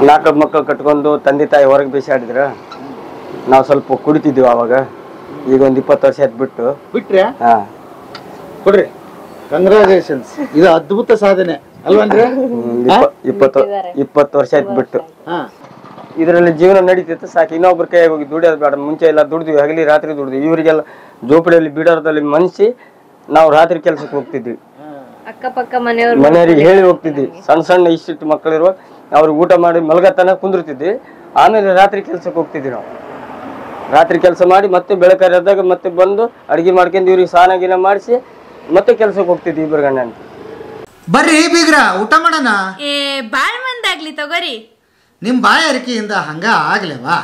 ನಾಲ್ಕು ಮಕ್ಕಳು ಕಟ್ಕೊಂಡು ತಂದೆ ತಾಯಿ ಹೊರಗೆ ಬೇಸಾಡಿದ್ರ ನಾವು ಸ್ವಲ್ಪ ಕುಡಿತಿದ್ವಿ ಅವಾಗ ಈಗ ಒಂದು ಇಪ್ಪತ್ತು ವರ್ಷ ಆಯ್ತು ಬಿಟ್ಟು ಬಿಟ್ರೆ ಹಾ ಕೊಡ್ರಿ ಕಂಗ್ರಾಚುಲೇಷನ್ಸ್ ಇದು ಅದ್ಭುತ ಸಾಧನೆ ಅಲ್ವನ್ರಿ ಹ್ಮ್, ಇಪ್ಪ- ಇಪ್ಪತ್ತು ಇಪ್ಪತ್ತು ವರ್ಷ ಆಯ್ತು ಬಿಟ್ಟು ಹಾ ಇದರಲ್ಲಿ ಜೀವನ ನಡೀತಿತ್ತು ಸಾಕು ಇನ್ನೊಬ್ರ ಕೈ ಹೋಗಿ ದುಡಿಯೋದು ಬೇಡ ಮುಂಚೆ ಎಲ್ಲ ದುಡಿದ್ವಿ ಹಗಲಿ ರಾತ್ರಿ ದುಡಿದ್ವಿ ಇವರಿಗೆಲ್ಲ ಜೋಪಡಿಯಲ್ಲಿ ಬಿಡಾರದಲ್ಲಿ ಮನ್ಸಿ ನಾವು ರಾತ್ರಿ ಕೆಲ್ಸಕ್ಕೆ ಹೋಗ್ತಿದ್ವಿ ಅಕ್ಕಪಕ್ಕ ಮನೆಯವ್ರು ಮನೆಯವರಿಗೆ ಹೇಳಿ ಹೋಗ್ತಿದ್ವಿ ಸಣ್ಣ ಸಣ್ಣ ಇಷ್ಟಿಟ್ಟು ಮಕ್ಕಳಿರುವ ಅವ್ರಿಗೆ ಊಟ ಮಾಡಿ ಮಲಗತನ ಕುಂದಿರ್ತಿದ್ವಿ ಆಮೇಲೆ ರಾತ್ರಿ ಕೆಲ್ಸಕ್ಕೆ ಹೋಗ್ತಿದ್ವಿ ನಾವು ರಾತ್ರಿ ಕೆಲಸ ಮಾಡಿ ಮತ್ತೆ ಬೆಳಕರಿದಾಗ ಮತ್ತೆ ಬಂದು ಅಡಿಗೆ ಮಾಡ್ಕೊಂಡು ಇವ್ರಿಗೆ ಸ್ನಾನ ಗೀನ ಮಾಡಿಸಿ ಮತ್ತೆ ಕೆಲ್ಸಕ್ಕೆ ಹೋಗ್ತಿದ್ವಿ ಇಬ್ಬರು ಗಂಡ ಅಂತ ಬರ್ರಿ ಬೀಗ್ರ ಊಟ ಮಾಡೋಣ ಏ ಬಾಳ್ ಮಂದಾಗ್ಲಿ ತಗೋರಿ ನಿಮ್ ಬಾಯಾರಿಕೆಯಿಂದ ಹಂಗ ಆಗ್ಲೇವಾ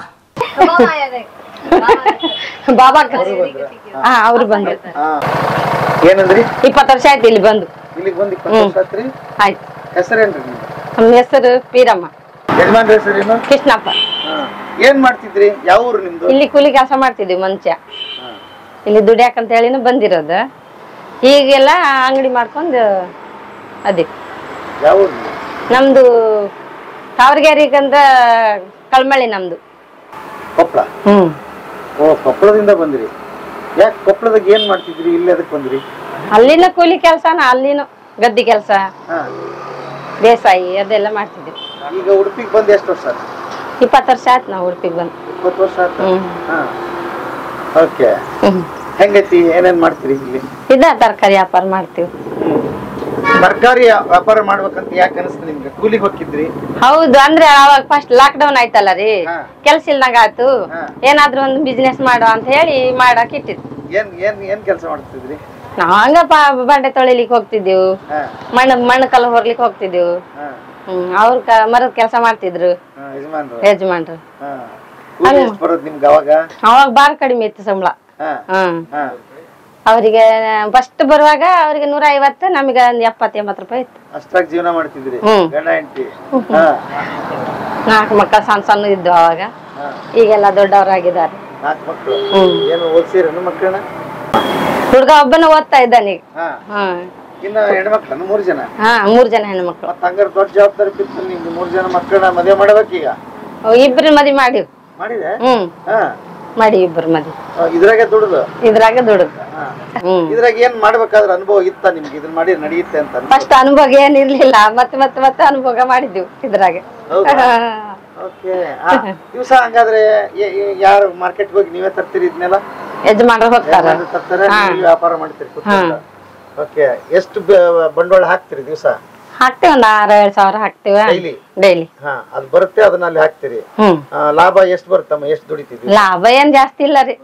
ಬಾಬಾ ಹಾ ಅವ್ರು ಬಂದ್ರು ಏನಂದ್ರಿ ಇಪ್ಪತ್ತು ವರ್ಷ ಆಯ್ತು ಇಲ್ಲಿ ಬಂದು ಇಲ್ಲಿಗೆ ಬಂದು ಇಪ್ಪತ್ತು ವರ್ಷ ಆತ್ರಿ ಆಯ್ತು ಹೆಸರೇನ್ರಿ ನಿಮ್ದು ನಮ್ಮ ಹೆಸರು ಪೀರಮ್ಮ ಯಜಮಾನ್ರ ಹೆಸರೇನು ಕೃಷ್ಣಪ್ಪ ಹಾ. ಏನ್ ಮಾಡ್ತಿದ್ರಿ ಯಾವ ಊರು ನಿಮ್ದು ಇಲ್ಲಿ ಕೂಲಿ ಕೆಲಸ ಮಾಡ್ತಿದ್ವಿ ಮನುಷ್ಯ ಇಲ್ಲಿ ದುಡಿಯಾಕಂತ ಹೇಳಿನೂ ಬಂದಿರೋದು ಈಗೆಲ್ಲ ಅಂಗಡಿ ಮಾಡ್ಕೊಂಡು ಅದೇ ಯಾವ ಊರು ನಿಮ್ದು? ನಮ್ದು ತಾವರ್ಗೇರಿಗಂದ ಕಳ್ಮಳ್ಳಿ ನಮ್ದು ಕೊಪ್ಪಳ ಹ್ಮ್ ಓ ಕೊಪ್ಪಳದಿಂದ ಬಂದ್ರಿ ಯಾಕೆ ಕೊಪ್ಪಳದಾಗ ಏನ್ ಮಾಡ್ತಿದ್ರಿ ಇಲ್ಲಿ ಅದಕ್ಕೆ ಬಂದ್ರಿ ಅಲ್ಲಿನ ಕೂಲಿ ಕೆಲಸನ ಅಲ್ಲಿನೂ ಗದ್ದೆ ಕೆಲಸ ಹಾ ಬೇಸಾಯಿ ಅದೆಲ್ಲ ಮಾಡ್ತಿದ್ವಿ ಈಗ ಉಡುಪಿಗೆ ಬಂದು ಎಷ್ಟು ವರ್ಷ ಆಯ್ತು ಇಪ್ಪತ್ತು ವರ್ಷ ಆಯ್ತು ನಾವು ಉಡುಪಿಗೆ ಬಂದು ಇಪ್ಪತ್ತು ವರ್ಷ ಆಯ್ತು ಹ್ಮ್ ಹಾ ಓಕೆ ಹ್ಮ್ ಹೆಂಗೈತಿ ಏನೇನ್ ಮಾಡ್ತೀರಿ ಇಲ್ಲಿ ಇದ ತರಕಾರಿ ವ್ಯಾಪಾರ ಮಾಡ್ತೀವಿ ತರಕಾರಿ ವ್ಯಾಪಾರ ಮಾಡ್ಬೇಕಂತ ಯಾಕೆ ಅನಿಸ್ತು ನಿಮ್ಗೆ ಕೂಲಿಗೆ ಹೋಗಿದ್ರಿ ಹೌದು ಅಂದ್ರೆ ಅವಾಗ ಫಸ್ಟ್ ಲಾಕ್ ಡೌನ್ ಆಯ್ತಲ್ಲ ರೀ ಹಾ. ಕೆಲ್ಸ ಇಲ್ದಂಗ ಆಯ್ತು ಹಾ. ಏನಾದ್ರೂ ಒಂದು ಬಿಸ್ನೆಸ್ ಮಾಡೋ ಅಂತ ಹೇಳಿ ಮಾಡಕ್ ಇಟ್ಟಿದ್ದು ಏನ್ ಏನ್ ಏನ್ ಕೆಲಸ ಮಾಡ್ತಿದ್ರಿ ನಾವ್ ಹಂಗ ಪ- ಬಂಡೆ ತೊಳಿಲಿಕ್ ಹೋಗ್ತಿದ್ದೆವು ಹಾ ಮಣ್ಣು ಮಣ್ಣು ಕಲ್ಲು ಹೊರ್ಲಿಕ್ ಹೋಗ್ತಿದ್ದೆವು ಹಾ ಹ್ಮ್ ಅವ್ರ ಕ- ಮರದ ಕೆಲಸ ಮಾಡ್ತಿದ್ರು ಹಾ ಯಜಮಾನ್ರು ಯಜಮಾನ್ರು ಹಾ ಕೂಲಿ ಎಷ್ಟು ಬರೋದು ನಿಮ್ಗೆ ಅವಾಗ ಅವಾಗ ಬಾರ್ ಕಡಿಮೆ ಇತ್ತು ಸಂಬಳ ಹಾ ಹ್ಮ್ ಹಾ ಅವರಿಗೆ ಫಸ್ಟ್ ಬರುವಾಗ ಅವರಿಗೆ ನೂರ ಐವತ್ತು ನಮಗೆ ಒಂದ್ ಎಪ್ಪತ್ತು ಎಂಬತ್ತು ರೂಪಾಯಿ ಇತ್ತು ಅಷ್ಟಾಗಿ ಜೀವನ ಮಾಡ್ತಿದ್ರಿ ಹ್ಮ್. ಗಂಡ ಹೆಂಡತಿ ಹಾ ನಾಲ್ಕು ಮಕ್ಕಳು ಸಣ್ಣ ಸಣ್ಣ ಇದ್ದು ಅವಾಗ ಹಾ ಈಗೆಲ್ಲ ದೊಡ್ಡವರಾಗಿದ್ದಾರೆ ನಾಲ್ಕು ಮಕ್ಕಳು ಹ್ಮ್ ಏನು ಓದ್ಸಿರೇನು ಮಕ್ಕಳನ್ನ ಹುಡುಗ ಒಬ್ಬನ ಓದ್ತಾ ಇದ್ದಾನೆ ಈಗ ಹಾ ಹ್ಮ್ ಇನ್ನ ಹೆಣ್ಮಕ್ಳನ್ನ ಮೂರು ಜನ ಹಾ ಮೂರ್ ಜನ ಹೆಣ್ಮಕ್ಳು ಮತ್ತ ಹಂಗಾರೆ ದೊಡ್ಡ ಜವಾಬ್ದಾರಿ ಬಿತ್ತು ನಿಮ್ಗೆ ಮೂರು ಜನ ಮಕ್ಕಳನ್ನ ಮದುವೆ ಮಾಡ್ಬೇಕೀಗ ಇಬ್ರು ಮದಿ ಮಾಡಿವ್ ಮಾಡಿದೆ ಹ್ಮ್ ಹಾ ಮಾಡಿ ಇಬ್ರು ಮದಿ ಆ, ಇದ್ರಾಗೆ ದುಡ್ದು ಇದ್ರಾಗ ದುಡುದು ಹಾ ಹ್ಮ್ ಇದ್ರಾಗ ಏನ್ ಮಾಡ್ಬೇಕಾದ್ರ ಅನುಭವ ಇತ್ತ ನಿಮ್ಗೆ ಇದನ್ನ ಮಾಡಿ ನಡೆಯುತ್ತೆ ಅಂತ ಅನ್ಸುತ್ತೆ? ಫಸ್ಟ್ ಅನುಭವ ಏನ್ ಇರ್ಲಿಲ್ಲ ಮತ್ತೆ ಮತ್ತೆ ಮತ್ತೆ ಅನುಭವ ಮಾಡಿದ್ವಿ ಇದ್ರಾಗ ಹೌದಾ? ಓಕೆ ದಿವಸ ಹಂಗಾದ್ರೆ ಯ- ಯ- ಯಾರು ಮಾರ್ಕೆಟ್ ಹೋಗಿ ನೀವೇ ತರ್ತೀರಿ ಇದನ್ನೆಲ್ಲ ಯಜಮಾನ್ರು ಹೋಗ್ತಾರ ಯಜಮಾನ್ರು ತರ್ತಾರೆ ನೀವು ವ್ಯಾಪಾರ ಮಾಡ್ತೀರಿ ಕೂತ್ಕೊಂಡು ಓಕೆ ಎಷ್ಟು ಬ- ಬಂಡವಾಳ ಹಾಕ್ತೀರಿ ದಿವಸ ಹಾಕ್ತಿವಿ ಒಂದ್ ಆರು ಏಳು ಸಾವಿರ ಹಾಕ್ತಿವ ಡೈಲಿ ಡೈಲಿ ಹಾ ಅದು ಬರುತ್ತೆ ಅದನ್ನ ಅಲ್ಲಿ ಹಾಕ್ತೀರಿ ಹ್ಮ್ ಆ, ಲಾಭ ಎಷ್ಟು ಬರುತ್ತಮ್ಮ ಎಷ್ಟು ದುಡಿತಿದ್ವಿ ಲಾಭ ಏನ್ ಜಾಸ್ತಿ ಇಲ್ಲ ರೀ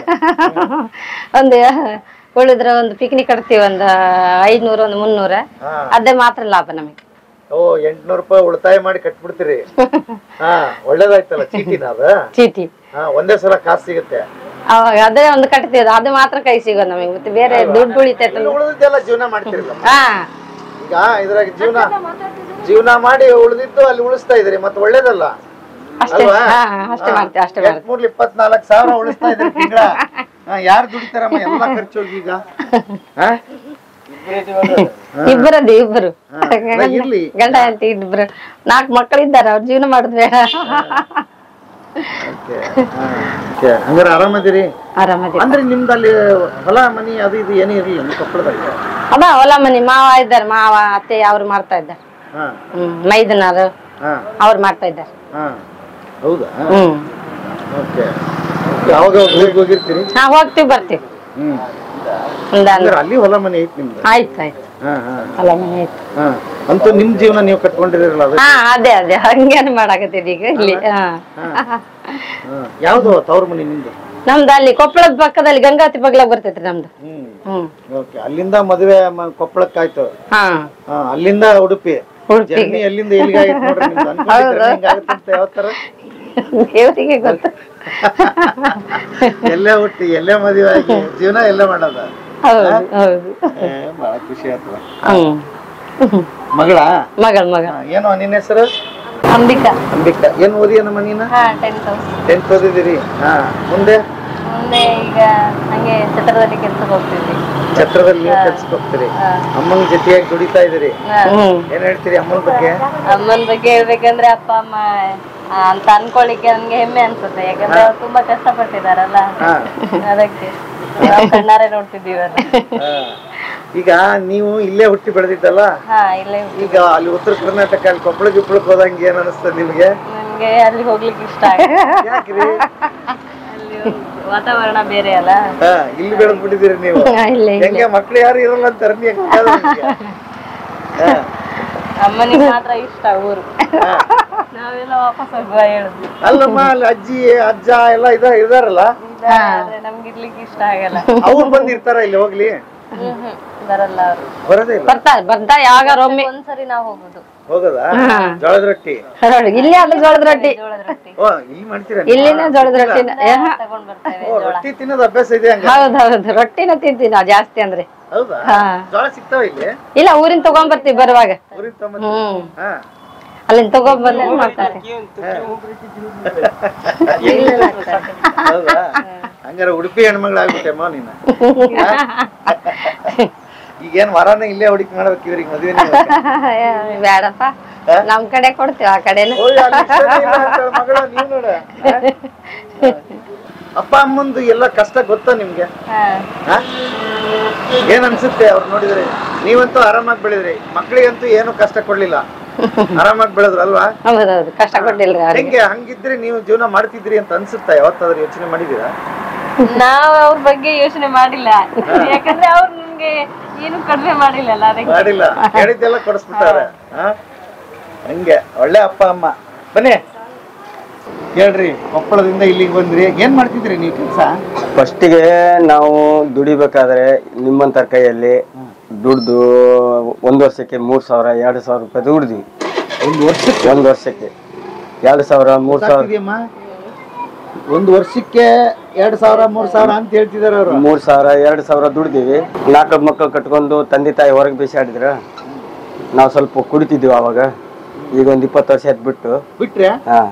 ಒಂದು ಉಳಿದ್ರ ಒಂದು ಪಿಕ್ನಿಕ್ ಕಟ್ತೀವಿ ಒಂದು ಐದ್ನೂರ ಒಂದು ಮುನ್ನೂರ ಹಾ ಅದೇ ಮಾತ್ರ ಲಾಭ ನಮಗೆ ಓ ಎಂಟ್ನೂರು ರೂಪಾಯಿ ಉಳಿತಾಯ ಮಾಡಿ ಕಟ್ಬಿಡ್ತೀರಿ ಹಾ ಒಳ್ಳೇದಾಯ್ತಲ್ಲ ಚೀಟಿನ ಅದ ಚೀಟಿ ಹಾ ಒಂದೇ ಸಲ ಕಾಸು ಸಿಗುತ್ತೆ ಅವಾಗ ಅದೇ ಒಂದು ಕಟ್ತೀವಿ ಅದು ಮಾತ್ರ ಕೈ ಸಿಗೋದು ನಮಗೆ ಮತ್ತೆ ಬೇರೆ ದುಡ್ಡು ಉಳಿತೈತಲ್ಲ ಇನ್ನು ಉಳಿದಿದ್ದೆಲ್ಲ ಜೀವನ ಮಾಡ್ತಿರಲ್ಲ ಹಾ ಈಗ ಇದ್ರಾಗ ಜೀವನ ಜೀವನ ಮಾಡಿ ಉಳಿದಿದ್ದು ಅಲ್ಲಿ ಉಳಿಸ್ತಾ ಇದ್ರಿ ಮತ್ತೆ ಒಳ್ಳೇದಲ್ಲ ಅಷ್ಟೇ ಅಲ್ವಾ? ಹಾ ಅಷ್ಟೇ ಮಾಡ್ತೀವಿ ಅಷ್ಟೇ ಮಾಡ್ತೀವಿ ಮೂರ್ಲಿ ಇಪ್ಪತ್ನಾಲ್ಕು ಸಾವಿರ ಉಳಿಸ್ತಾ ಇದ್ರಿ ತಿಂಗಳ ಯಾರು ದುಡಿತಾರಮ್ಮ ಎಲ್ಲ ಖರ್ಚು ಹೋಗಿ ಈಗ ಹಾ? ಇಬ್ಬರದ್ದು ಇಬ್ಬರು ಹಾ, ಅಲ್ಲ, ಇರ್ಲಿ. ಗಂಡ ಅಂತ ಇಬ್ಬರು ನಾಲ್ಕು ಮಕ್ಕಳು ಇದ್ದಾರೆ ಅವ್ರ ಜೀವನ ಮಾಡುದು ಬೇಡ Okay, ಹಾ, okay. ಹಂಗಾರೆ ಆರಾಮದಿರಿ ಆರಾಮದಿ ಅಂದ್ರೆ ನಿಮ್ದು ಅಲ್ಲಿ ಹೊಲ ಮನಿ ಅದು ಇದು ಏನೂ ಇರಲಿಲ್ಲ ನಿಮ್ಮ ಕೊಪ್ಪಳದಾಗ ಅದ ಹೊಲ ಮನಿ ಮಾವ ಇದ್ದಾರೆ ಮಾವ ಅತ್ತೆ ಅವ್ರು ಮಾಡ್ತಾ ಇದ್ದಾರೆ ಹಾ ಹ್ಮ್ ಮೈದನರು ಹಾ ಅವ್ರು ಮಾಡ್ತಾ ಇದ್ದಾರೆ ಹಾ ಹೌದಾ ಹ್ಮ್ ಓಕೆ ಯಾವಾಗ ಊರಿಗೆ ಹೋಗಿರ್ತೀರಿ ಹಾ ಹೋಗ್ತೀವಿ ಬರ್ತೀವಿ ಹ್ಮ್ ಒಂದ್ ಹಂಗಾರೆ ಅಲ್ಲಿ ಹೊಲ ಮನೆ ಐತಿ ನಿಮ್ದು ಆಯ್ತು ಆಯ್ತು ಹಾ ಹಾ ಹೊಲ ಮನಿ ಆಯ್ತು ಹಾ ಅಂತೂ ನಿಮ್ ಜೀವನ ನೀವು ಕಟ್ಕೊಂಡಿರಲ್ಲ ಅದು ಹಾ ಅದೇ ಅದೇ ಹಂಗೇನು ಮಾಡಾಕತ್ತೀರಿ ಈಗ ಇಲ್ಲಿ ಹಾ ಹಾ. ಯಾವ್ದು ತವ್ರ ಮನೆ ನಿಮ್ದು ನಮ್ದು ಅಲ್ಲಿ ಕೊಪ್ಪಳದ ಪಕ್ಕದಲ್ಲಿ ಗಂಗಾವತಿ ಬಗ್ಲಾಗ ಬರ್ತೈತ್ರಿ ನಮ್ದು ಹ್ಮ್ ಹ್ಮ್ ಓಕೆ ಅಲ್ಲಿಂದ ಮದುವೆ ಮ- ಕೊಪ್ಪಳಕ್ಕಾಯ್ತು ಹಾ ಹಾ, ಅಲ್ಲಿಂದ ಉಡುಪಿ ಉಡುಪಿಗೆ. ಜರ್ನಿ ಎಲ್ಲಿಂದ ಎಲ್ಲಿಗೆ ಆಗಿತ್ತು ನೋಡ್ರಿ ನಿಮ್ದು ಅನ್ಕೊಂಡಿದ್ರೆ ಹಿಂಗಾಗುತ್ತೆ ಅಂತ ಯಾವ ತರ ದೇವರಿಗೆ ಗೊತ್ತು ಎಲ್ಲೇ ಹುಟ್ಟಿ ಎಲ್ಲೇ ಮದುವೆ ಆಗಿ ಜೀವನ ಎಲ್ಲೇ ಮಾಡೋದ ಹೌದು ಹೌದು ಏ, ಬಹಳ ಖುಷಿ ಆಯ್ತು ಹ್ಮ್ ಮಗಳ ಮಗಳು ಮಗಳು ಏನು ನಿನ್ನ ಹೆಸರು ಅಂಬಿಕಾ ಅಂಬಿಕಾ ಏನ್ ಓದಿ ನಮ್ಮ ನೀನ ಹಾ ಟೆಂತ್ ಟೆಂತ್ ಓದಿದಿರಿ ಹಾ ಮುಂದೆ ಮುಂದೆ ಈಗ ಹಂಗೆ ಛತ್ರದಲ್ಲಿ ಕೆಲ್ಸಕ್ಕೆ ಹೋಗ್ತಿದ್ವಿ ಛತ್ರದಲ್ಲಿ ನೀವು ಕೆಲ್ಸಕ್ಕೆ ಹೋಗ್ತೀರಿ ಅಮ್ಮನ ಜೊತೆಯಾಗಿ ದುಡಿತಾ ಇದೀರಿ ಹ್ಮ್ ಏನ್ ಹೇಳ್ತೀರಿ ಅಮ್ಮನ ಬಗ್ಗೆ ಅಮ್ಮನ ಬಗ್ಗೆ ಹೇಳ್ಬೇಕಂದ್ರೆ ಅಪ್ಪ ಅಮ್ಮ ಆ, ಅಂತ ಅನ್ಕೊಳ್ಳಿಕ್ಕೆ ನನ್ಗೆ ಹೆಮ್ಮೆ ಅನ್ಸುತ್ತೆ ಯಾಕಂದ್ರೆ ಅವ್ರು ತುಂಬಾ ಕಷ್ಟಪಟ್ಟಿದಾರಲ್ಲ ಹಾ ಅದಕ್ಕೆ ನಾವ್ ಕಣ್ಣಾರೆ ನೋಡ್ತಿದ್ದೀವಲ್ಲ ಹಾ. ಈಗ ನೀವು ಇಲ್ಲೇ ಹುಟ್ಟಿ ಬೆಳೆದಿದ್ದಲ್ಲ ಹಾ ಇಲ್ಲೇ ಈಗ ಅಲ್ಲಿ ಉತ್ತರ ಕರ್ನಾಟಕ ಅಲ್ಲಿ ಕೊಪ್ಪಳ ಗಿಪ್ಪಳಕ್ಕೆ ಹೋದಂಗೆ ಏನ್ ಅನಿಸ್ತದೆ ನಿಮ್ಗೆ ನನ್ಗೆ ಅಲ್ಲಿ ಹೋಗ್ಲಿಕ್ಕೆ ಇಷ್ಟ ಆಗುತ್ತೆ ಯಾಕ್ರಿ ಅಲ್ಲಿ ವಾತಾವರಣ ಬೇರೆ ಅಲ್ಲ ಹಾ ಇಲ್ಲಿ ಬೆಳೆದ್ ಬಿಟ್ಟಿದ್ದೀರಿ ನೀವು ಹೆಂಗೆ ಮಕ್ಳು ಯಾರು ಇರಲ್ಲ ಅಂತಾರ ಅಮ್ಮನಿಗೆ ಮಾತ್ರ ಇಷ್ಟ ಊರು ನಾವೆಲ್ಲ ವಾಪಸ್ ಹೋಗುವ ಹೇಳುದು ಅಲ್ಲಮ್ಮ ಅಲ್ಲಿ ಅಜ್ಜಿ ಅಜ್ಜ ಎಲ್ಲ ಇದ ಇದಾರಲ್ಲ ಆದ್ರೆ ನಮ್ಗೆ ಇರ್ಲಿಕ್ಕೆ ಇಷ್ಟ ಆಗಲ್ಲ ಅವ್ರು ಬಂದಿರ್ತಾರ ಇಲ್ಲಿ ಹೋಗ್ಲಿ ಹ್ಮ್ ಹ್ಮ್ ಬರಲ್ಲ ಅವರು ಬರೋದೇ ಇಲ್ಲ ಬರ್ತಾರೆ ಬರ್ತಾ ಯಾವಾಗ ಒಮ್ಮೆ ಒಂದ್ಸರಿ ನಾವು ಹೋಗುದು ಹೋಗದಾ ಜೋಳದ ರೊಟ್ಟಿ ಇಲ್ಲಿ ಆದ್ರೆ ಜೋಳದ ರೊಟ್ಟಿ ಜೋಳದ ರೊಟ್ಟಿ ಓ ಇಲ್ಲಿ ಮಾಡ್ತೀರಾ ಇಲ್ಲಿನ ಜೋಳದ ರೊಟ್ಟಿ ತಗೊಂಡ್ ಬರ್ತೇವೆ ಓ ರೊಟ್ಟಿ ತಿನ್ನೋದು ಅಭ್ಯಾಸ ಇದೆ ಹಂಗ ಹೌದ್ ಹೌದು ರೊಟ್ಟಿನ ತಿಂತೀವಿ ನಾವು ಜಾಸ್ತಿ ಅಂದ್ರೆ ಹೌದಾ ಹಾ. ಜೋಳ ಸಿಗ್ತಾವ ಇಲ್ಲಿ ಇಲ್ಲ ಊರಿನ ತಗೊಂಡ್ ಬರ್ತೀವಿ ಬರುವಾಗ ಊರಿನ ತಗೊಂಬಂದ್- ಹ್ಮ್ ಹಾ ಅಲ್ಲಿಂದ ತಗೊಂಡ್ ಬಂದ್ರೆ ಮಾಡ್ತಾರೆ ಹೌದಾ ಹಂಗಾರೆ ಉಡುಪಿ ಹೆಣ್ಮಗಳಾಗ್ಬಿಟ್ಟೆಮ್ಮ ನೀನು ಈಗೇನ್ ವರಾನ ಇಲ್ಲೇ ಹುಡುಕಿ ಮಾಡ್ಬೇಕು ಇವ್ರಿಗೆ ಮದ್ವೆ ಬೇಡಪ್ಪ ನಮ್ ಕಡೆ ಕೊಡ್ತೀವಿ ಆ ಕಡೆನ ಮಗಳ ನೀವ್ ನೋಡ ಅಪ್ಪ ಅಮ್ಮಂದು ಎಲ್ಲ ಕಷ್ಟ ಗೊತ್ತಾ ನಿಮ್ಗೆ ಹಾ? ಏನ್ ಅನ್ಸುತ್ತೆ ಅವ್ರು ನೋಡಿದ್ರೆ ನೀವಂತೂ ಆರಾಮಾಗಿ ಬೆಳೆದ್ರಿ ಮಕ್ಳಿಗಂತೂ ಏನು ಕಷ್ಟ ಕೊಡ್ಲಿಲ್ಲ ಆರಾಮಾಗಿ ಬೆಳೆದ್ರು ಅಲ್ವಾ ಹೌದೌದು ಕಷ್ಟ ಕೊಟ್ಟಿಲ್ರಿ ಅವ್ರಿಗೆ ಹೆಂಗೆ ಹಂಗಿದ್ರೆ ನೀವು ಜೀವನ ಮಾಡ್ತಿದ್ರಿ ಅಂತ ಅನ್ಸುತ್ತಾ ಯಾವತ್ತಾದ್ರೂ ಯೋಚನೆ ಮಾಡಿದೀರಾ ನಾವ್ ಅವ್ರ ಬಗ್ಗೆ ಯೋಚನೆ ಮಾಡಿಲ್ಲ ಯಾಕಂದ್ರೆ ಅವ್ರು ನಮ್ಗೆ ಏನು ಕಡಿಮೆ ಮಾಡಿಲ್ಲಲ್ಲ ಅದಕ್ಕೆ ಮಾಡಿಲ್ಲ ಹೇಳಿದ್ದೆಲ್ಲ ಕೊಡಿಸ್ಬಿಟ್ಟಾರೆ ಹಾ? ಹಂಗೆ ಒಳ್ಳೆ ಅಪ್ಪ ಅಮ್ಮ ಬನ್ನಿ ಹೇಳ್ರಿ ಕೊಪ್ಪಳದಿಂದ ಇಲ್ಲಿಗೆ ಬಂದ್ರಿ ಏನ್ ಮಾಡ್ತಿದ್ರಿ ನೀವು ಕೆಲಸ ಫಸ್ಟಿಗೆ ನಾವು ದುಡಿಬೇಕಾದ್ರೆ ನಿಮ್ಮಂತರ ಕೈಯಲ್ಲಿ ದುಡ್ದು ಒಂದು ವರ್ಷಕ್ಕೆ ಮೂರು ಸಾವಿರ ಎರಡು ಸಾವಿರ ರೂಪಾಯಿ ದುಡ್ದ್ವಿ ಒಂದು ವರ್ಷಕ್ಕೆ ಒಂದು ವರ್ಷಕ್ಕೆ ಎರಡು ಸಾವಿರ ಮೂರು ಸಾವಿರ ಗೊತ್ತಾಗ್ತಿದ್ಯಮ್ಮ? ಒಂದು ವರ್ಷಕ್ಕೆ ಎರಡ್ ಸಾವಿರ ಮೂರ್ ಸಾವಿರ ಅಂತ ಹೇಳ್ತಿದಾರೆ ಅವರು ಮೂರು ಸಾವಿರ ಎರಡು ಸಾವಿರ ದುಡ್ದೀವಿ ನಾಲ್ಕು ಮಕ್ಕಳು ಕಟ್ಕೊಂಡು ತಂದೆ ತಾಯಿ ಹೊರಗೆ ಬಿಸಾಡಿದ್ರ ನಾವು ಸ್ವಲ್ಪ ಕುಡಿತಿದ್ವಿ ಅವಾಗ ಈಗ ಒಂದು ಇಪ್ಪತ್ತು ವರ್ಷ ಆಯ್ತು ಬಿಟ್ಟು ಬಿಟ್ರೆ ಹಾಂ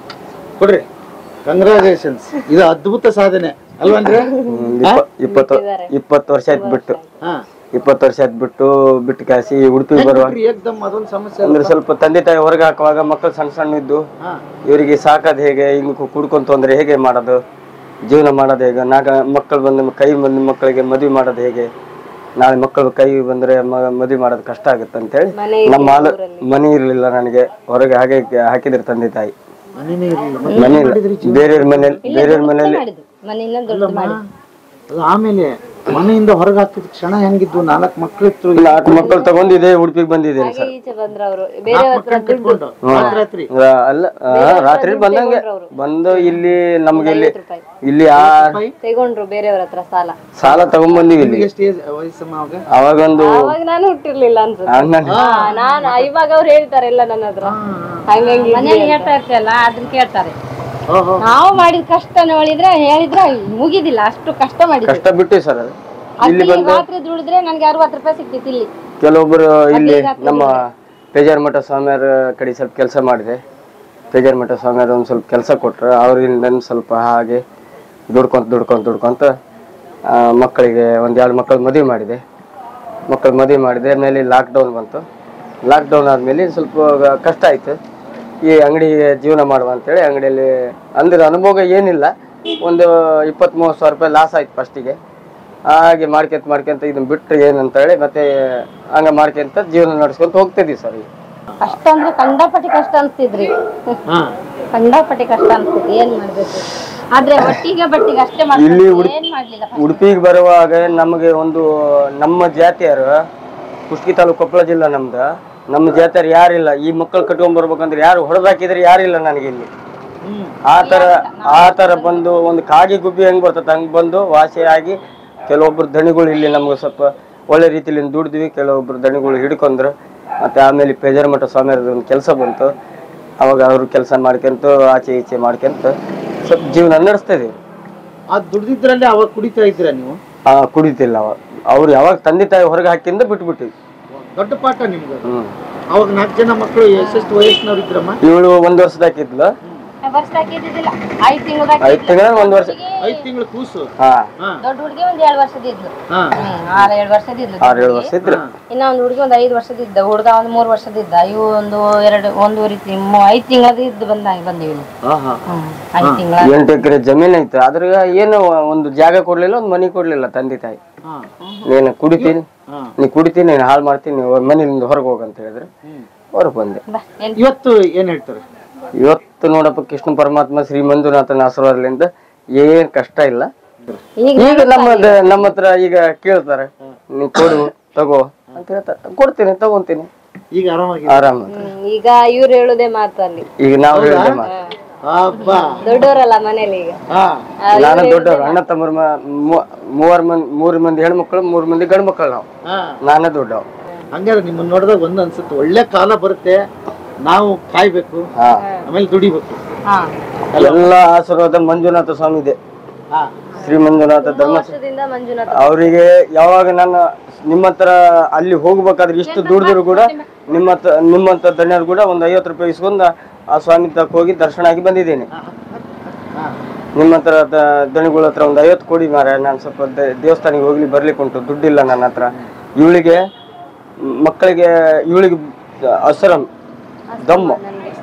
ಕೊಡ್ರಿ ಕಂಗ್ರಾಚುಲೇಷನ್ಸ್ ಇದು ಅದ್ಭುತ ಸಾಧನೆ ಅಲ್ವನ್ರಿ ಇಪ್ಪತ್ತು ಇಪ್ಪತ್ತು ವರ್ಷ ಆಯ್ತು ಬಿಟ್ಟು ಹಾ ಇಪ್ಪತ್ತು ವರ್ಷ ಆಯ್ತು ಬಿಟ್ಟು ಬಿಟ್ಟು ಕಾಸಿ ಉಡುಪಿಗೆ ಬರುವಾಗ ಬಿಟ್ರಿ, ಏಕ್ದಮ್ ಅದೊಂದು ಸಮಸ್ಯೆ ಅಂದ್ರೆ ಸ್ವಲ್ಪ ತಂದೆ ತಾಯಿ ಹೊರಗೆ ಹಾಕುವಾಗ ಮಕ್ಕಳು ಸಣ್ಣ ಸಣ್ಣ ಇದ್ದು ಹಾ ಇವರಿಗೆ ಸಾಕೋದು ಹೇಗೆ ಹಿಂಗೆ ಕುಡ್ಕೊಂತ ಹೋದ್ರೆ ಹೇಗೆ ಮಾಡೋದು ಜೀವನ ಮಾಡೋದು ಹೇಗೆ ನಾಗ ಮಕ್ಕಳು ಬಂದ ಕೈ ಬಂದ ಮಕ್ಕಳಿಗೆ ಮದುವೆ ಮಾಡೋದು ಹೇಗೆ ನಾಳೆ ಮಕ್ಕಳು ಕೈ ಬಂದ್ರೆ ಮ- ಮದುವೆ ಮಾಡೋದು ಕಷ್ಟ ಆಗುತ್ತೆ ಅಂತೇಳಿ ನಮ್ಮ ಆಲ ಮನೆ ಇರಲಿಲ್ಲ ನನಗೆ ಹೊರಗೆ ಹಾಗೆ ಹಾಕಿದ್ರು ತಂದೆ ತಾಯಿ ಮನೇನೇ ಇರ್ಲಿಲ್ಲ ಮನೆ ಇಲ್ಲ ಬೇರೆಯವ್ರ ಮನೇಲಿ ಬೇರೆಯವ್ರ ಮನೇಲಿ ಮನೆಯಿಂದ ದೊಡ್ಡ ಮಾಡಿ ಅದು ಆಮೇಲೆ ಮನೆಯಿಂದ ಹೊರಗೆ ಹಾಕಿದ ಕ್ಷಣ ಹೆಂಗಿದ್ವು ನಾಲ್ಕು ಮಕ್ಳು ಇತ್ತು ನಾಲ್ಕು ಮಕ್ಕಳು ತಗೊಂಡು ಇದೇ ಉಡುಪಿಗೆ ಬಂದಿದ್ದೇನೆ ಸರ್ ಈಚೆ ಬಂದ್ರ ಅವರು ಬೇರೆ ಹತ್ರ ದುಡ್ಡು ರಾತ್ರಿ ಆ, ಅಲ್ಲ ಆ, ರಾತ್ರಿ ಬಂದಂಗೆ ಬಂದು ಇಲ್ಲಿ ನಮ್ಗೆ ಇಲ್ಲಿ ರೂಪಾಯಿ ಇಲ್ಲಿ ಆ ತಗೊಂಡ್ರು ಬೇರೆಯವ್ರ ಹತ್ರ ಸಾಲ ಸಾಲ ತಗೊಂಡ್ಬಂದಿವಿ ಇಲ್ಲಿ ಎಷ್ಟು ಏಜ್ ವಯಸ್ಸಮ್ಮ ಅವಾಗ ಅವಾಗ ಒಂದು ಅವಾಗ ನಾನು ಹುಟ್ಟಿರ್ಲಿಲ್ಲ ಅನ್ಸುತ್ತೆ ಹಂಗಂದ್ರೆ ಹಾ, ನಾನು ಇವಾಗ ಅವ್ರು ಹೇಳ್ತಾರೆ ಎಲ್ಲ ನನ್ನ ಹತ್ರ ಹಂಗಂಗೆ ಮನೇಲಿ ಹೇಳ್ತಾ ಇರ್ತಲ್ಲ ಅದನ್ನ ಕೇಳ್ತಾರೆ ಓಹೋ ನಾವು ಮಾಡಿದ ಕಷ್ಟ ನೋಡಿದ್ರೆ ಹೇಳಿದ್ರೆ ಮುಗಿದಿಲ್ಲ ಅಷ್ಟು ಕಷ್ಟ ಮಾಡಿದ್ವಿ ಕಷ್ಟ ಬಿಟ್ಟು ಸರ್ ಅದು ಇಲ್ಲಿ ಅಲ್ಲಿ ರಾತ್ರಿ ದುಡಿದ್ರೆ ನನ್ಗೆ ಅರವತ್ತು ರೂಪಾಯಿ ಸಿಕ್ತಿತ್ತು ಇಲ್ಲಿ ಕೆಲವೊಬ್ಬರು ಇಲ್ಲಿ ನಮ್ಮ ಪೇಜಾರ್ ಮಠ ಸ್ವಾಮಿಯರ ಕಡೆ ಸ್ವಲ್ಪ ಕೆಲಸ ಮಾಡಿದೆ ಪೇಜಾರ್ ಮಠ ಸ್ವಾಮಿಯವರು ಒಂದು ಸ್ವಲ್ಪ ಕೆಲಸ ಕೊಟ್ರು ಅವ್ರಿಂದ ಸ್ವಲ್ಪ ಹಾಗೆ ದುಡ್ಕೊಂತ ದುಡ್ಕೊಂತ ದುಡ್ಕೊಂತ ಆ, ಮಕ್ಕಳಿಗೆ ಒಂದು ಎರಡು ಮಕ್ಕಳು ಮದುವೆ ಮಾಡಿದೆ ಮಕ್ಕಳು ಮದುವೆ ಮಾಡಿದೆ ಮೇಲೆ ಲಾಕ್ಡೌನ್ ಬಂತು ಲಾಕ್ಡೌನ್ ಆದಮೇಲೆ ಸ್ವಲ್ಪ ಕಷ್ಟ ಆಯಿತು ಈ ಅಂಗಡಿಗೆ ಜೀವನ ಮಾಡುವ ಅಂತೇಳಿ ಅಂಗಡಿಯಲ್ಲಿ ಅಂದ್ರೆ ಅನುಭವ ಏನಿಲ್ಲ ಒಂದು ಇಪ್ಪತ್ತ್ ಮೂವತ್ತು ಸಾವಿರ ರೂಪಾಯಿ ಲಾಸ್ ಆಯ್ತು ಫಸ್ಟಿಗೆ ಹಾಗೆ ಮಾಡ್ಕೊಂತ ಮಾಡ್ಕೊಂತ ಇದನ್ನ ಬಿಟ್ರೆ ಏನಂತ ಹೇಳಿ ಮತ್ತೆ ಹಂಗ ಮಾಡ್ಕೊಂತ ಜೀವನ ನಡೆಸ್ಕೊಂತ ಹೋಗ್ತಿದ್ವಿ ಸರ್ ಈಗ ಕಷ್ಟ ಅಂದ್ರೆ ಕಂಡಾಪಟ್ಟಿ ಕಷ್ಟ ಅನ್ಸ್ತಿದ್ರಿ ಹಾ ಕಂಡಾಪಟ್ಟಿ ಕಷ್ಟ ಅನ್ಸ್ತಿತ್ತು ಏನ್ ಮಾಡ್ಬೇಕು ಆದ್ರೆ ಒಟ್ಟಿಗೆ ಬಟ್ಟಿಗೆ ಅಷ್ಟೇ ಇಲ್ಲಿ ಮಾಡ್ತಾರೆ ಉಡುಪಿ- ಏನ್ ಮಾಡ್ಲಿಲ್ಲ ಉಡುಪಿಗೆ ಬರುವಾಗ ನಮಗೆ ಒಂದು ನಮ್ಮ ಜಾತಿಯರು ಕುಷ್ಟಗಿ ತಾಲೂಕು ಕೊಪ್ಪಳ ಜಿಲ್ಲಾ ನಮ್ದು ನಮ್ಮ ಜಾತಿಯರು ಯಾರಿಲ್ಲ ಈ ಮಕ್ಕಳು ಕಟ್ಕೊಂಡ್ ಬರ್ಬೇಕಂದ್ರೆ ಯಾರು ಹೊಡೆದಾಕಿದ್ರೆ ಯಾರಿಲ್ಲ ನನಗೆ ಇಲ್ಲಿ ಆ ತರ ಆ ತರ ಬಂದು ಒಂದು ಕಾಗಿ ಗುಬ್ಬಿ ಹೆಂಗ್ ಬರ್ತದೆ ಹಂಗ್ ಬಂದು ವಾಸಿಯಾಗಿ ಕೆಲವೊಬ್ರು ದಣಿಗಳು ಇಲ್ಲಿ ನಮ್ಗೆ ಸ್ವಲ್ಪ ಒಳ್ಳೆ ರೀತಿಯಲ್ಲಿ ದುಡಿದ್ವಿ ಕೆಲವೊಬ್ರು ದಣಿಗಳು ಹಿಡ್ಕೊಂಡ್ರು ಮತ್ತೆ ಆಮೇಲೆ ಪೇಜರ್ ಮಠ ಸ್ವಾಮಿಯವ್ರದ್ದು ಒಂದು ಕೆಲಸ ಬಂತು ಅವಾಗ ಅವರು ಕೆಲಸ ಮಾಡ್ಕೊಂತ ಆಚೆ ಈಚೆ ಮಾಡ್ಕೊಂತ ಸ್ವಲ್ಪ ಜೀವನ ನಡೆಸ್ತಾ ಇದೀವಿ ಆ ದುಡ್ದಿದ್ರಲ್ಲಿ ಅವಾಗ ಕುಡಿತಾ ಇದ್ದೀರಾ ನೀವು ಆ ಕುಡಿತಿಲ್ಲ ಅವ ಅವ್ರು ಯಾವಾಗ ತಂದೆ ತಾಯಿ ಹೊರಗೆ ಹಾಕಿಂದ ಬಿಟ್ಬಿಟ್ಟಿವಿ ದೊಡ್ಡ ಪಾಠ ನಿಮ್ಗೆ ಅದು. ಹ್ಮ್ ಅವಾಗ ನಾಲ್ಕು ಜನ ಮಕ್ಕಳು ಎಷ್ಟೆಷ್ಟು ವಯಸ್ಸಿನವ್ರು ಇದ್ರಮ್ಮ ಇವಳು ಒಂದ್ ವರ್ಷದಾಕಿದ್ಲು ವರ್ಷಕ್ಕೆ ಇದ್ದಿದ್ದಿಲ್ಲ ಐದ್ ತಿಂಗಳದಾಗ ಐದು ತಿಂಗಳ ಒಂದ್ ವರ್ಷ ಐದ್ ತಿಂಗಳು ಕೂಸು ಹಾ ಹಾ ದೊಡ್ಡ ಹುಡುಗಿ ಒಂದ್ ಏಳ್ ವರ್ಷದಿದ್ಲು ಹಾ ಹ್ಮ್ ಆರ್ ಏಳ್ ವರ್ಷದಿದ್ಲು ಆರು ಏಳು ವರ್ಷ ಇದ್ರು ಇನ್ನ ಒಂದ್ ಹುಡುಗಿ ಒಂದ್ ಐದ್ ವರ್ಷದಿದ್ದ ಹುಡುಗ ಒಂದ್ ಮೂರ್ ವರ್ಷದಿದ್ದ ಇವು ಒಂದು ಎರಡು ಒಂದೂವರೆ ತಿಂಗ್ ಐದ್ ತಿಂಗಳದ ಇದ್ದು ಬಂದ ಬಂದೀವಿ ಇಲ್ಲಿ. ಹಾ ಹಾ ಹ್ಮ್ ಐದ್ ತಿಂಗಳ ಎಂಟು ಎಕರೆ ಜಮೀನ್ ಐತೆ ಅದ್ರ ಏನು ಒಂದು ಜಾಗ ಕೊಡ್ಲಿಲ್ಲ ಒಂದು ಮನಿ ಕೊಡ್ಲಿಲ್ಲ ತಂದೆ ತಾಯಿ ಹಾ ನೀನು ಕುಡಿತೀನಿ ಹಾ ನೀ ಕುಡಿತೀನಿ ನೀನು ಹಾಳು ಮಾಡ್ತೀನಿ ಮನೆಯಿಂದ ಹೊರಗೆ ಹೋಗಂತ ಹೇಳಿದ್ರೆ ಹ್ಮ್. ಹೊರಗೆ ಬಂದೆ ಬಾ ಏನ್ ಇವತ್ತು ಏನ್ ಹೇಳ್ತಾರೆ ಇವತ್ತು ನೋಡಪ್ಪ ಕೃಷ್ಣ ಪರಮಾತ್ಮ ಶ್ರೀ ಮಂಜುನಾಥನ ಆಶೀರ್ವಾದದಿಂದ ಏನ್ ಕಷ್ಟ ಇಲ್ಲ ಈಗ ಈಗ ನಮ್ಮ ನಮ್ಮ ಹತ್ರ ಈಗ ಕೇಳ್ತಾರೆ ನೀ ಕೊಡು ತಗೋ ಅಂತ ಹೇಳ್ತಾರೆ ಕೊಡ್ತೀನಿ ತಗೊಂತೀನಿ ಈಗ ಆರಾಮಾಗಿ ಆರಾಮ ಹ್ಮ್, ಈಗ ಇವ್ರು ಹೇಳುದೇ ಮಾತು ಅಲ್ಲಿ ಈಗ ನಾವು ಹೇಳಿದೆ ಮಾತು ಅಬ್ಬಾ ದೊಡ್ಡವರಲ್ಲ ಮನೇಲಿ ಈಗ ಹಾ ನಾನು ದೊಡ್ಡವ್ರು ಅಣ್ಣ ತಮ್ಮರ ಮೂವರ್ ಮಂದಿ ಮೂರು ಮಂದಿ ಹೆಣ್ಮಕ್ಳು ಮೂರು ಮಂದಿ ಗಂಡು ಮಕ್ಕಳು ನಾವು ಹಾ ನಾನೇ ದೊಡ್ಡವ್ ಹಂಗಾರೆ ನಿಮ್ಮನ್ನ ನೋಡಿದಾಗ ಒಂದ್ ಅನ್ಸುತ್ತೆ ಒಳ್ಳೆ ಕಾಲ ಬರುತ್ತೆ ನಾವು ಕಾಯ್ಬೇಕು ಹಾ ಆಮೇಲೆ ದುಡಿಬೇಕು ಹಾ ಎಲ್ಲ ಆಶೀರ್ವಾದ ಮಂಜುನಾಥ ಸ್ವಾಮಿ ಇದೆ ಹಾ ಶ್ರೀ ಮಂಜುನಾಥ ಧರ್ಮ ವರ್ಷದಿಂದ ಮಂಜುನಾಥ ಅವರಿಗೆ ಯಾವಾಗ ನನ್ನ ನಿಮ್ಮ ಹತ್ರ ಅಲ್ಲಿ ಹೋಗ್ಬೇಕಾದ್ರೆ ಇಷ್ಟು ದುಡಿದ್ರು ಕೂಡ ನಿಮ್ಮ ಹತ್ರ ನಿಮ್ಮಂತ ಧನ್ಯರು ಕೂಡ ಒಂದು ಐವತ್ತು ರೂಪಾಯಿ ಇಸ್ಕೊಂಡ ಆ ಸ್ವಾಮಿ ತಕ್ಕ ಹೋಗಿ ದರ್ಶನ ಆಗಿ ಬಂದಿದ್ದೇನೆ ಹಾ ನಿಮ್ಮ ಹತ್ರ ದ- ದಣಿಗಳ ಹತ್ರ ಒಂದು ಐವತ್ತು ಕೊಡಿ ಮಾರ ನಾನು ಸ್ವಲ್ಪ ದೇ- ದೇವಸ್ಥಾನಕ್ಕೆ ಹೋಗ್ಲಿ ಬರ್ಲಿಕ್ಕೆ ಉಂಟು ದುಡ್ಡಿಲ್ಲ ನನ್ನ ಹತ್ರ ಇವಳಿಗೆ ಮಕ್ಕಳಿಗೆ ಇವಳಿಗೆ ಹಸರಂ ದಮ್ಮು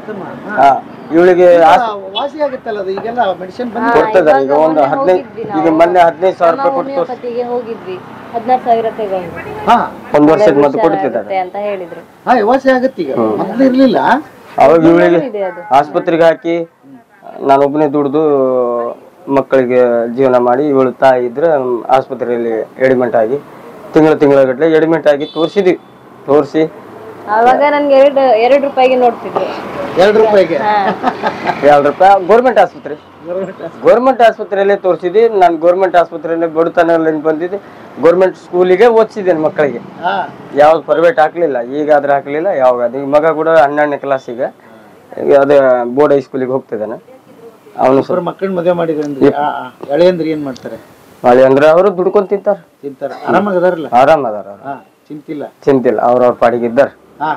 ಹಾ ಇವಳಿಗೆ ಆ, ವಾಸಿ ಆಗುತ್ತಲ್ಲ ಅದು ಈಗೆಲ್ಲ ಮೆಡಿಸಿನ್ ಬಂದು ಕೊಡ್ತಿದ್ದಾರೆ ಈಗ ಒಂದು ಹದಿನೈದು ಈಗ ಮೊನ್ನೆ ಹದಿನೈದು ಸಾವಿರ ರೂಪಾಯಿ ಕೊಟ್ಟು ತೋರ್ಸಿ- ಹೋಮಿಯೋಪತಿಗೆ ಹೋಗಿದ್ವಿ ಹದಿನಾರು ಸಾವಿರ ತಗೊಂಡು ಹಾ ಒಂದು ವರ್ಷದ ಮದ್ದು ಕೊಡ್ತಿದ್ದಾರೆ ಅಂತ ಹೇಳಿದ್ರು ಹಾ ವಾಸಿ ಆಗುತ್ತೆ ಈಗ ಮೊದ್ಲು ಇರ್ಲಿಲ್ಲ ಅವಾಗ ಇವಳಿಗೆ ಇದೆ ಅದು ಆಸ್ಪತ್ರೆಗೆ ಹಾಕಿ ನಾನು ಒಬ್ಬನೇ ದುಡ್ದು ಮಕ್ಕಳಿಗೆ ಜೀವನ ಮಾಡಿ ಇವಳು ತಾಯಿ ಇದ್ರೆ ಆಸ್ಪತ್ರೆಯಲ್ಲಿ ಎಡಿಮೆಂಟ್ ಆಗಿ ತಿಂಗಳ ತಿಂಗಳ ಗಟ್ಟಲೆ ಎಡಿಮೆಂಟ್ ಆಗಿ ತೋರಿಸಿದ್ವಿ ತೋರಿಸಿ ಅವಾಗ ನನ್ಗೆ ಎರಡು ಎರಡು ರೂಪಾಯಿಗೆ ನೋಡ್ತಿದ್ರು ಎರಡು ರೂಪಾಯಿಗೆ ಎರಡು ರೂಪಾಯಿ ಗೌರ್ಮೆಂಟ್ ಆಸ್ಪತ್ರೆ ಗೌರ್ಮೆಂಟ್ ಆಸ್ಪತ್ರೆಯಲ್ಲೇ ತೋರಿಸಿದ್ವಿ ನಾನು ಗೌರ್ಮೆಂಟ್ ಆಸ್ಪತ್ರೆಯಲ್ಲೇ ಬಡತನದಿಂದ ಬಂದಿದ್ದೆ ಗೌರ್ಮೆಂಟ್ ಸ್ಕೂಲಿಗೆ ಓದಿಸಿದ್ದೇನೆ ಮಕ್ಕಳಿಗೆ ಹಾ ಯಾವ್ದು ಪ್ರೈವೇಟ್ ಹಾಕ್ಲಿಲ್ಲ ಈಗ ಆದ್ರೆ ಹಾಕ್ಲಿಲ್ಲ ಯಾವಾಗ ಅದು ಈಗ ಮಗ ಕೂಡ ಹನ್ನೆರಡನೇ ಕ್ಲಾಸ್ ಈಗ ಈಗ ಅದೇ ಬೋರ್ಡ್ ಹೈಸ್ಕೂಲಿಗೆ ಹೋಗ್ತಿದ್ದಾನೆ ಅವನು ಇಬ್ಬರು ಮಕ್ಕಳನ್ನ ಮದುವೆ ಮಾಡಿದ್ರಿ ಎಳೆಯಂದ್ರಿ ಏನ್ ಮಾಡ್ತಾರೆ ಮಳೆ ಅಂದ್ರೆ ಅವರು ದುಡ್ಕೊಂಡ್ ತಿಂತಾರ ತಿಂತಾರ ಆರಾಮಾಗದಾರಲ್ಲ ಆರಾಮ್ ಅದಾರ ಅವ್ರು ಹಾ ಚಿಂತಿಲ್ಲ ಚಿಂತಿಲ್ಲ ಅವ್ರವ್ರ ಪಾಡಿಗೆ ಇದ್ದಾರ ಹಾ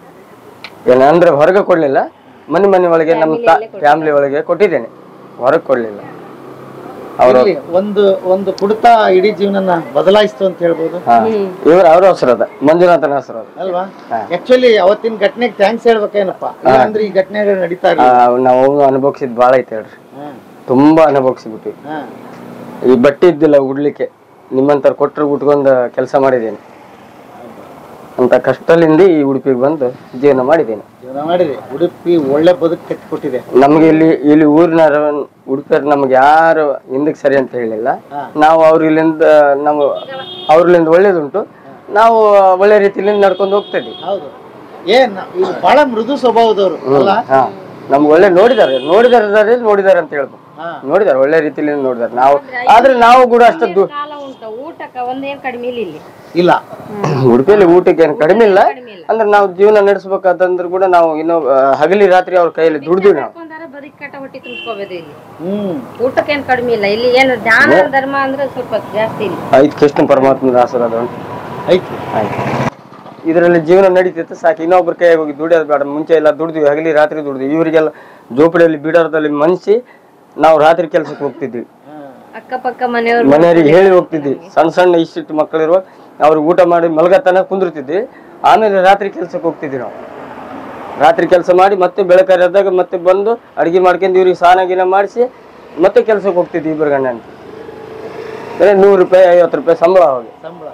ಏನಂದ್ರೆ ಹೊರಗೆ ಕೊಡ್ಲಿಲ್ಲ ಮನೆ ಮನೆ ಒಳಗೆ ನಮ್ಮ ಫ್ಯಾಮಿಲಿ ಒಳಗೆ ಕೊಟ್ಟಿದ್ದೇನೆ ಹೊರಗೆ ಕೊಡ್ಲಿಲ್ಲ ಅವ್ರ ಇರ್ಲಿ, ಒಂದು ಒಂದು ಕುಡಿತ ಇಡೀ ಜೀವನನ ಬದಲಾಯಿಸ್ತು ಅಂತ ಹೇಳ್ಬೋದು ಹಾ ಇವ್ರ ಅವ್ರ ಹೆಸರದ ಮಂಜುನಾಥನ ಹೆಸರದ ಅಲ್ವಾ ಆಕ್ಚುಲಿ ಅವತ್ತಿನ ಘಟನೆಗೆ ಥ್ಯಾಂಕ್ಸ್ ಹೇಳ್ಬೇಕೇನಪ್ಪ ಇಲ್ಲ ಅಂದ್ರೆ ಈ ಘಟನೆಗಳು ನಡೀತಾ ಇಲ್ಲ ನಾವು ಅನುಭವಿಸಿದ್ ಭಾಳ ಐತೆ ಹೇಳ್ರಿ ಹಾ ತುಂಬಾ ಅನುಭವಿಸ್ಬಿಟ್ವಿ ಹಾ ಈ ಬಟ್ಟೆ ಇದ್ದಿಲ್ಲ ಉಡ್ಲಿಕ್ಕೆ ನಿಮ್ಮಂತರ ಕೊಟ್ಟರು ಉಟ್ಕೊಂಡು ಕೆಲಸ ಮಾಡಿದ್ದೇನೆ ಅಂತ ಕಷ್ಟಲಿಂದ ಈ ಉಡುಪಿಗೆ ಬಂದು ಜೀವನ ಮಾಡಿದ್ದೇನೆ ಜೀವನ ಮಾಡಿದೆ ಉಡುಪಿ ಒಳ್ಳೆ ಬದುಕು ಕಟ್ಟಿಕೊಟ್ಟಿದೆ ನಮ್ಗೆ ಇಲ್ಲಿ ಇಲ್ಲಿ ಊರಿನ ಉಡುಪಿಯರು ನಮ್ಗೆ ಯಾರು ಹಿಂದಕ್ಕೆ ಸರಿ ಅಂತ ಹೇಳಿಲ್ಲ ನಾವು ಅವ್ರ ಇಲ್ಲಿಂದ ನಾವು ಅವ್ರಲಿಂದ ಒಳ್ಳೇದುಂಟು ನಾವು ಒಳ್ಳೆ ರೀತಿಯಿಂದ ನಡ್ಕೊಂಡು ಹೋಗ್ತಾ ಇದ್ದೀವಿ ಹೌದು ಏನ್ ಇದು ಬಹಳ ಮೃದು ಸ್ವಭಾವದವರು ಅಲ್ಲ ಹಾ ನಮ್ಗೆ ಒಳ್ಳೆ ನೋಡಿದ್ದಾರೆ ನೋಡಿದಾರೆ ನೋಡಿದ್ದಾರೆ ಅಂತ ಹೇಳ್ಬೋದು ಹಾ. ನೋಡಿದ್ದಾರೆ ಒಳ್ಳೆ ರೀತಿಯಿಂದ ನೋಡಿದ್ದಾರೆ ನಾವು ಆದ್ರೆ ನಾವು ಕೂಡ ಅಷ್ಟು ದು- ಕಾಲ ಉಂಟು ಊಟಕ್ಕ ಒಂದೇನ್ ಕಡಿಮೆ ಇಲ್ಲ ಇಲ್ಲಿ ಇಲ್ಲ ಉಡುಪಿಯಲ್ಲಿ ಊಟಕ್ಕೆ ಏನು ಕಡಿಮೆ ಇಲ್ಲ ಅಂದ್ರೆ ನಾವು ಜೀವನ ನಡೆಸ್ಬೇಕಾದಂದ್ರೆ ಕೂಡ ನಾವು ಇನ್ನೂ ಆ, ಹಗಲಿ ರಾತ್ರಿ ಅವ್ರ ಕೈಯಲ್ಲಿ ದುಡ್ದು ನಾವು ಒಂದರ ಬದುಕಿ ಕಟ್ಟ ಹೊಟ್ಟಿ ತುಂಬಿಸ್ಕೋಬೇಕು ಇಲ್ಲಿ ಹ್ಮ್ ಊಟಕ್ಕೇನ್ ಕಡಿಮೆ ಇಲ್ಲ ಇಲ್ಲಿ ಏನು ದಾನ ಧರ್ಮ ಅಂದ್ರೆ ಸ್ವಲ್ಪ ಜಾಸ್ತಿ ಇಲ್ಲ ಐದು ಕೃಷ್ಣ ಪರಮಾತ್ಮದ ಆಶೀರ್ವಾದ ಉಂಟು ಐತಿ ಆಯ್ತು ಇದರಲ್ಲಿ ಜೀವನ ನಡೀತಿತ್ತು ಸಾಕು ಇನ್ನೊಬ್ರ ಕೈಯಾಗ ಹೋಗಿ ದುಡಿಯೋದು ಬೇಡ ಮುಂಚೆ ಎಲ್ಲ ದುಡ್ದ್ವಿ ಹಗಲಿ ರಾತ್ರಿ ದುಡ್ದ್ವಿ ಇವರಿಗೆಲ್ಲ ಜೋಪಡಿಯಲ್ಲಿ ಬಿಡಾರದಲ್ಲಿ ಮನ್ಸಿ ನಾವು ರಾತ್ರಿ ಕೆಲಸಕ್ಕೆ ಹೋಗ್ತಿದ್ವಿ ಅಕ್ಕಪಕ್ಕ ಮನೆಯವ್ರು ಮನೆಯವರಿಗೆ ಹೇಳಿ ಹೋಗ್ತಿದ್ವಿ ಸಣ್ಣ ಸಣ್ಣ ಇಷ್ಟಿಟ್ಟು ಮಕ್ಕಳಿರುವ ಅವ್ರಿಗೆ ಊಟ ಮಾಡಿ ಮಲಗತನ ಕುಂದಿರ್ತಿದ್ವಿ ಆಮೇಲೆ ರಾತ್ರಿ ಕೆಲ್ಸಕ್ಕೆ ಹೋಗ್ತಿದ್ವಿ ನಾವು ರಾತ್ರಿ ಕೆಲಸ ಮಾಡಿ ಮತ್ತೆ ಬೆಳಕರಿದಾಗ ಮತ್ತೆ ಬಂದು ಅಡಿಗೆ ಮಾಡ್ಕೊಂಡು ಇವ್ರಿಗೆ ಸ್ನಾನ ಗೀನ ಮಾಡಿಸಿ ಮತ್ತೆ ಕೆಲ್ಸಕ್ಕೆ ಹೋಗ್ತಿದ್ವಿ ಇಬ್ಬರು ಗಂಡ ಅಂತ ಬರೀ ನೂರು ರೂಪಾಯಿ ಐವತ್ತು ರೂಪಾಯಿ ಸಂಬಳ ಅವಾಗ ಸಂಬಳ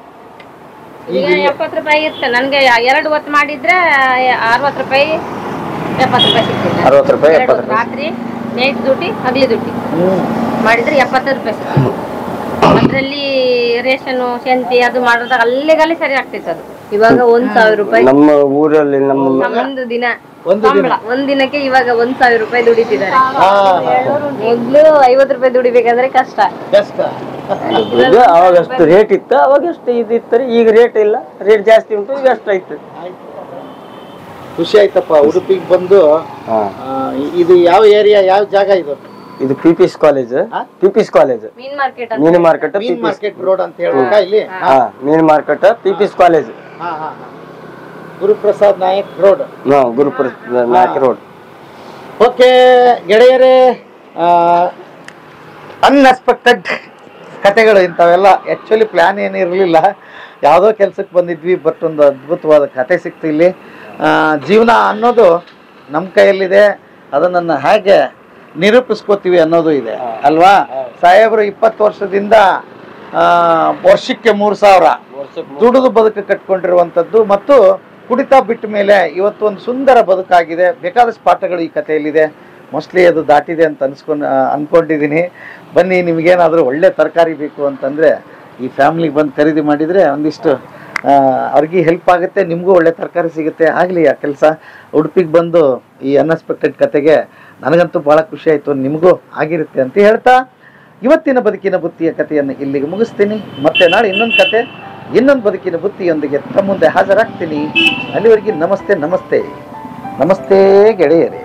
ಈಗ ಎಪ್ಪತ್ತು ರೂಪಾಯಿ ಇರುತ್ತೆ ನನ್ಗೆ ಎರಡು ಹೊತ್ತು ಮಾಡಿದ್ರೆ ಅರವತ್ತು ರೂಪಾಯಿ ಎಪ್ಪತ್ತು ರೂಪಾಯಿ ಸಿಗ್ತಿಲ್ಲ ಅರವತ್ತು ರೂಪಾಯಿ ಎರಡು ಎಪ್ಪತ್ತು ಹೊತ್ತು ರಾತ್ರಿ ನೈಟ್ ಡ್ಯೂಟಿ ಹಗಲಿ ಡ್ಯೂಟಿ ಹ್ಮ್ ಮಾಡಿದ್ರೆ ಎಪ್ಪತ್ತು ರೂಪಾಯಿ ಸಿಗ್ತಿತ್ತು ಅದ್ರಲ್ಲಿ ರೇಷನ್ನು ಶಂತಿ ಅದು ಮಾಡಿದಾಗ ಅಲ್ಲಿಗಲ್ಲಿ ಸರಿ ಆಗ್ತಿತ್ತು ಅದು ಇವಾಗ ಒಂದ್ ಸಾವಿರ ರೂಪಾಯಿ ನಮ್ಮ ಊರಲ್ಲಿ ನಮ್ಮ ಒಂದು ದಿನ ಒಂದು ಸಂಬಳ ಒಂದ್ ದಿನಕ್ಕೆ ಇವಾಗ ಒಂದ್ ಸಾವಿರ ರೂಪಾಯಿ ದುಡಿತಿದ್ದಾರೆ ಹಾ ಮೊದ್ಲು ಐವತ್ತು ರೂಪಾಯಿ ದುಡಿಬೇಕಂದ್ರೆ ಕಷ್ಟ ಕಷ್ಟ ಈಗ ಅವಾಗ ಅಷ್ಟು ರೇಟ್ ಇತ್ತು ಅವಾಗ ಅಷ್ಟು ಇದಿತ್ತು ಈಗ ರೇಟ್ ಇಲ್ಲ ರೇಟ್ ಜಾಸ್ತಿ ಉಂಟು ಈಗ ಅಷ್ಟು ಆಯ್ತು ಖುಷಿ ಆಯ್ತಪ್ಪ ಉಡುಪಿಗೆ ಬಂದು ಹಾ ಆ, ಇದು ಯಾವ ಏರಿಯಾ ಯಾವ ಜಾಗ ಇದು ಇದು P P S college P P S college ಮೀನ್ ಮಾರ್ಕೆಟ್ ಅಂತ ಮೀನು ಮಾರ್ಕೆಟ್ ಪಿ ಮೀನ್ ಪಿ ಎಸ್ ಮಾರ್ಕೆಟ್ ರೋಡ್ ಅಂತ ಹೇಳ್ಬೇಕಾ ಇಲ್ಲಿ ಹಾ ಮೀನು market P P S college ಹಾ ಹಾ ಹಾ ಗುರುಪ್ರಸಾದ್ ನಾಯಕ್ ರೋಡ್ ಹಾ ಗುರುಪುರ ನಾಯಕ ರೋಡ್ ಓಕೆ ಗೆಳೆಯರೇ ಅನ್ಎಕ್ಸ್ಪೆಕ್ಟೆಡ್ ಕತೆಗಳು ಇಂಥವೆಲ್ಲ ಆ್ಯಕ್ಚುಲಿ ಪ್ಲ್ಯಾನ್ ಏನು ಇರಲಿಲ್ಲ ಯಾವುದೋ ಕೆಲ್ಸಕ್ಕೆ ಬಂದಿದ್ವಿ ಬಟ್ ಒಂದು ಅದ್ಭುತವಾದ ಕತೆ ಸಿಕ್ತು ಇಲ್ಲಿ ಆ, ಜೀವನ ಅನ್ನೋದು ನಮ್ಮ ಕೈಯಲ್ಲಿದೆ ಅದನ್ನು ಹೇಗೆ ನಿರೂಪಿಸ್ಕೋತೀವಿ ಅನ್ನೋದು ಇದೆ ಅಲ್ವಾ ಸಾಹೇಬರು ಇಪ್ಪತ್ತು ವರ್ಷದಿಂದ ಆ, ವರ್ಷಕ್ಕೆ ಮೂರು ಸಾವಿರ ದುಡಿದು ಬದುಕು ಕಟ್ಕೊಂಡಿರುವಂಥದ್ದು ಮತ್ತು ಕುಡಿತ ಬಿಟ್ಟ ಮೇಲೆ ಇವತ್ತು ಒಂದು ಸುಂದರ ಬದುಕಾಗಿದೆ ಬೇಕಾದಷ್ಟು ಪಾಠಗಳು ಈ ಕಥೆಯಲ್ಲಿದೆ ಮೋಸ್ಟ್ಲಿ ಅದು ದಾಟಿದೆ ಅಂತ ಅನ್ಸ್ಕೊಂಡು ಅನ್ಕೊಂಡಿದ್ದೀನಿ ಬನ್ನಿ ನಿಮಗೇನಾದರೂ ಒಳ್ಳೆ ತರಕಾರಿ ಬೇಕು ಅಂತಂದರೆ ಈ ಫ್ಯಾಮ್ಲಿಗೆ ಬಂದು ಖರೀದಿ ಮಾಡಿದರೆ ಒಂದಿಷ್ಟು ಆ, ಅವ್ರಿಗೆ ಹೆಲ್ಪ್ ಆಗುತ್ತೆ ನಿಮಗೂ ಒಳ್ಳೆ ತರಕಾರಿ ಸಿಗುತ್ತೆ ಆಗಲಿ ಆ ಕೆಲಸ ಉಡುಪಿಗೆ ಬಂದು ಈ ಅನ್ಎಕ್ಸ್ಪೆಕ್ಟೆಡ್ ಕತೆಗೆ ನನಗಂತೂ ಭಾಳ ಖುಷಿ ಆಯಿತು ನಿಮಗೂ ಆಗಿರುತ್ತೆ ಅಂತ ಹೇಳ್ತಾ ಇವತ್ತಿನ ಬದುಕಿನ ಬುತ್ತಿಯ ಕಥೆಯನ್ನು ಇಲ್ಲಿಗೆ ಮುಗಿಸ್ತೀನಿ ಮತ್ತೆ ನಾಳೆ ಇನ್ನೊಂದು ಕತೆ ಇನ್ನೊಂದು ಬದುಕಿನ ಬುತ್ತಿಯೊಂದಿಗೆ ತಮ್ಮ ಮುಂದೆ ಹಾಜರಾಗ್ತೀನಿ ಅಲ್ಲಿವರೆಗೆ ನಮಸ್ತೆ ನಮಸ್ತೆ ನಮಸ್ತೆ ಗೆಳೆಯರೇ